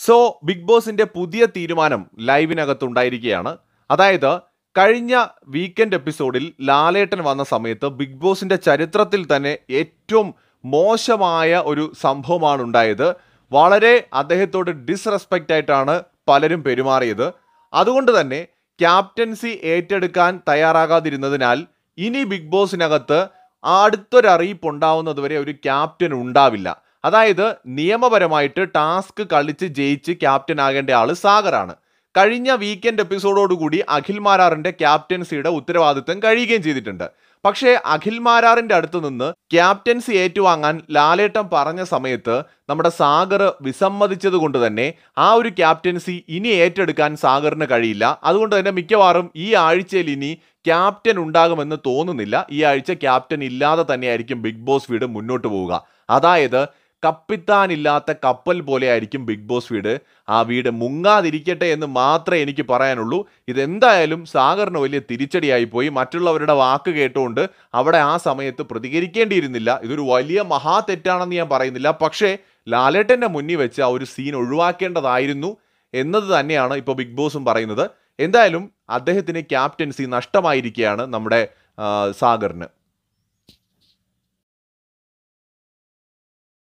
so big ബോസിന്റെ പുതിയ തീരുമാനം ലൈവിനകത്തുണ്ടായിരിക്കുകയാണ് അതായത് കഴിഞ്ഞ വീക്കെൻഡ് എപ്പിസോഡിൽ ലാലേട്ടൻ വന്ന സമയത്ത് ബിഗ് ബോസിന്റെ ചരിത്രത്തിൽ തന്നെ ഏറ്റവും മോശമായ ഒരു സംഭവമാണ് ഉണ്ടായത് വളരെ അദ്ദേഹത്തോട് ഡിസ്റെസ്പെക്റ്റ് ആയിട്ടാണ് പലരും പെരുമാറിയത് അതുകൊണ്ട് തന്നെ ക്യാപ്റ്റൻസി ഏറ്റെടുക്കാൻ തയ്യാറാകാതിരുന്നതിനാൽ ഇനി ബിഗ് ബോസിനകത്ത് അടുത്തൊരു അറിയിപ്പ് ഉണ്ടാവുന്നതുവരെ ഒരു ക്യാപ്റ്റൻ ഉണ്ടാവില്ല അതായത് നിയമപരമായിട്ട് ടാസ്ക് കളിച്ച് ജയിച്ച് ക്യാപ്റ്റൻ ആകേണ്ട ആള് സാഗറാണ് കഴിഞ്ഞ വീക്കെൻഡ് എപ്പിസോഡോടുകൂടി അഖിൽ മാരാറിന്റെ ക്യാപ്റ്റൻസിയുടെ ഉത്തരവാദിത്തം കഴിയുകയും ചെയ്തിട്ടുണ്ട് പക്ഷേ അഖിൽ മാരാറിന്റെ അടുത്ത് നിന്ന് ക്യാപ്റ്റൻസി ഏറ്റുവാങ്ങാൻ ലാലേട്ടൻ പറഞ്ഞ സമയത്ത് നമ്മുടെ സാഗർ വിസമ്മതിച്ചത് കൊണ്ട് തന്നെ ആ ഒരു ക്യാപ്റ്റൻസി ഇനി ഏറ്റെടുക്കാൻ സാഗറിന് കഴിയില്ല അതുകൊണ്ട് തന്നെ മിക്കവാറും ഈ ആഴ്ചയിൽ ഇനി ക്യാപ്റ്റൻ ഉണ്ടാകുമെന്ന് തോന്നുന്നില്ല ഈ ആഴ്ച ക്യാപ്റ്റൻ ഇല്ലാതെ തന്നെയായിരിക്കും ബിഗ് ബോസ് വീട് മുന്നോട്ട് പോവുക അതായത് കപ്പിത്താനില്ലാത്ത കപ്പൽ പോലെ ആയിരിക്കും ബിഗ് ബോസ് വീട് ആ വീട് മുങ്ങാതിരിക്കട്ടെ എന്ന് മാത്രമേ എനിക്ക് പറയാനുള്ളൂ ഇതെന്തായാലും സാഗറിന് വലിയ തിരിച്ചടിയായി പോയി മറ്റുള്ളവരുടെ വാക്ക് കേട്ടുകൊണ്ട് അവിടെ ആ സമയത്ത് പ്രതികരിക്കേണ്ടിയിരുന്നില്ല ഇതൊരു വലിയ മഹാ തെറ്റാണെന്ന് ഞാൻ പറയുന്നില്ല പക്ഷേ ലാലേട്ടൻ്റെ മുന്നിൽ വെച്ച് ആ ഒരു സീൻ ഒഴിവാക്കേണ്ടതായിരുന്നു എന്നത് തന്നെയാണ് ഇപ്പോൾ ബിഗ് ബോസും പറയുന്നത് എന്തായാലും അദ്ദേഹത്തിന് ക്യാപ്റ്റൻസി നഷ്ടമായിരിക്കുകയാണ് നമ്മുടെ ആ, സാഗറിന്